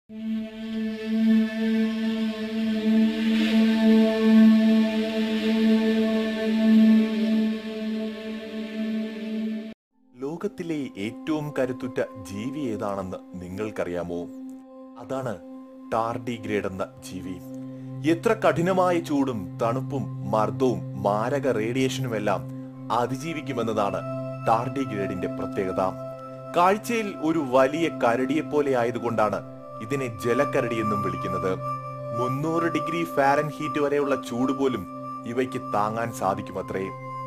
ലോകത്തിലെ ഏറ്റവും കരുത്തുറ്റ ജീവി ഏതാണെന്ന് നിങ്ങൾക്കറിയാമോ അതാണ് ടാർഡിഗ്രേഡ് എന്ന ജീവി എത്ര കഠിനമായ ചൂടും തണുപ്പും മർദ്ദവും മാരക റേഡിയേഷനുമെല്ലാം അതിജീവിക്കുമെന്നതാണ് ടാർഡിഗ്രേഡിന്റെ പ്രത്യേകത കാഴ്ചയിൽ ഒരു വലിയ കരടിയെ പോലെ ആയതുകൊണ്ടാണ് ഇതിനെ ജലക്കരടി എന്നും വിളിക്കുന്നത് മുന്നൂറ് ഡിഗ്രി ഫാരൻ ഹീറ്റ് വരെയുള്ള ചൂട് പോലും ഇവയ്ക്ക് താങ്ങാൻ സാധിക്കുമത്രേ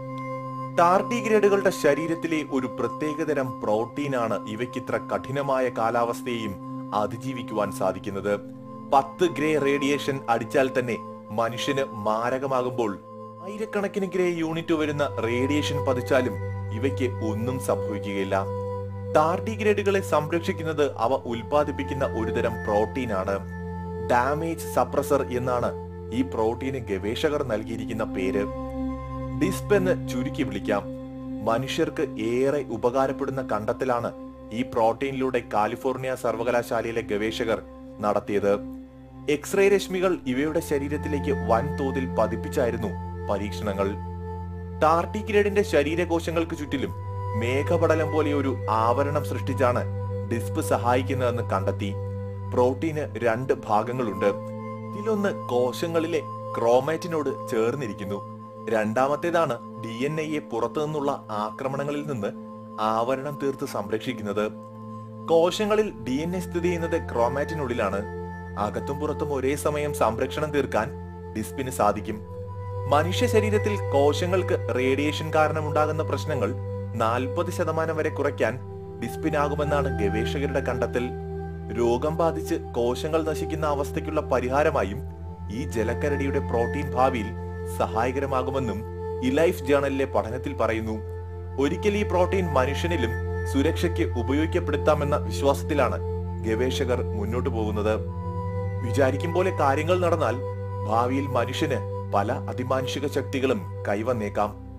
ടാർഡിഗ്രേഡുകളുടെ ശരീരത്തിലെ ഒരു പ്രത്യേകതരം പ്രോട്ടീനാണ് ഇവയ്ക്കിത്ര കഠിനമായ കാലാവസ്ഥയെയും അതിജീവിക്കുവാൻ സാധിക്കുന്നത് പത്ത് ഗ്രേ റേഡിയേഷൻ അടിച്ചാൽ തന്നെ മനുഷ്യന് മാരകമാകുമ്പോൾ ആയിരക്കണക്കിന് ഗ്രേ യൂണിറ്റ് വരുന്ന റേഡിയേഷൻ പതിച്ചാലും ഇവയ്ക്ക് ഒന്നും സംഭവിക്കുകയില്ല ടാർഡിഗ്രേഡുകളെ സംരക്ഷിക്കുന്നത് അവ ഉൽപ്പാദിപ്പിക്കുന്ന ഒരുതരം പ്രോട്ടീനാണ് ഡാമേജ് സപ്രസർ എന്നാണ് ഈ പ്രോട്ടീന് ഗവേഷകർ നൽകിയിരിക്കുന്ന പേര് ഡിസ്പ് എന്ന് ചുരുക്കി വിളിക്കാം മനുഷ്യർക്ക് ഏറെ ഉപകാരപ്പെടുന്ന കണ്ടെത്തലാണ് ഈ പ്രോട്ടീനിലൂടെ കാലിഫോർണിയ സർവകലാശാലയിലെ ഗവേഷകർ നടത്തിയത് എക്സ്റേ രശ്മികൾ ഇവയുടെ ശരീരത്തിലേക്ക് വൻതോതിൽ പതിപ്പിച്ചായിരുന്നു പരീക്ഷണങ്ങൾ ടാർട്ടിഗ്രേഡിന്റെ ശരീരകോശങ്ങൾക്ക് ചുറ്റിലും മേഘപടലം പോലെ ഒരു ആവരണം സൃഷ്ടിച്ചാണ് ഡിസ്പ് സഹായിക്കുന്നതെന്ന് കണ്ടെത്തി പ്രോട്ടീന് രണ്ട് ഭാഗങ്ങളുണ്ട് ഇതിലൊന്ന് കോശങ്ങളിലെ ക്രോമാറ്റിനോട് ചേർന്നിരിക്കുന്നു രണ്ടാമത്തേതാണ് ഡി എൻ എയെ പുറത്തു നിന്നുള്ള ആക്രമണങ്ങളിൽ നിന്ന് ആവരണം തീർത്ത് സംരക്ഷിക്കുന്നത് കോശങ്ങളിൽ ഡി എൻ എ സ്ഥിതി ചെയ്യുന്നത് ക്രോമാറ്റിനുള്ളിലാണ് അകത്തും പുറത്തും ഒരേ സമയം സംരക്ഷണം തീർക്കാൻ ഡിസ്പിന് സാധിക്കും മനുഷ്യ ശരീരത്തിൽ കോശങ്ങൾക്ക് റേഡിയേഷൻ കാരണമുണ്ടാകുന്ന പ്രശ്നങ്ങൾ നാൽപ്പത് ശതമാനം വരെ കുറയ്ക്കാൻ ഡിസ്പിനാകുമെന്നാണ് ഗവേഷകരുടെ കണ്ടെത്തൽ രോഗം ബാധിച്ച് കോശങ്ങൾ നശിക്കുന്ന അവസ്ഥയ്ക്കുള്ള പരിഹാരമായും ഈ ജലക്കരടിയുടെ പ്രോട്ടീൻ ഭാവിയിൽ സഹായകരമാകുമെന്നും ഇലൈഫ് ജേണലിലെ പഠനത്തിൽ പറയുന്നു ഒരിക്കൽ ഈ പ്രോട്ടീൻ മനുഷ്യനിലും സുരക്ഷയ്ക്ക് ഉപയോഗിക്കപ്പെടുത്താമെന്ന വിശ്വാസത്തിലാണ് ഗവേഷകർ മുന്നോട്ടു പോകുന്നത് വിചാരിക്കും പോലെ കാര്യങ്ങൾ നടന്നാൽ ഭാവിയിൽ മനുഷ്യന് പല അതിമാനുഷിക ശക്തികളും കൈവന്നേക്കാം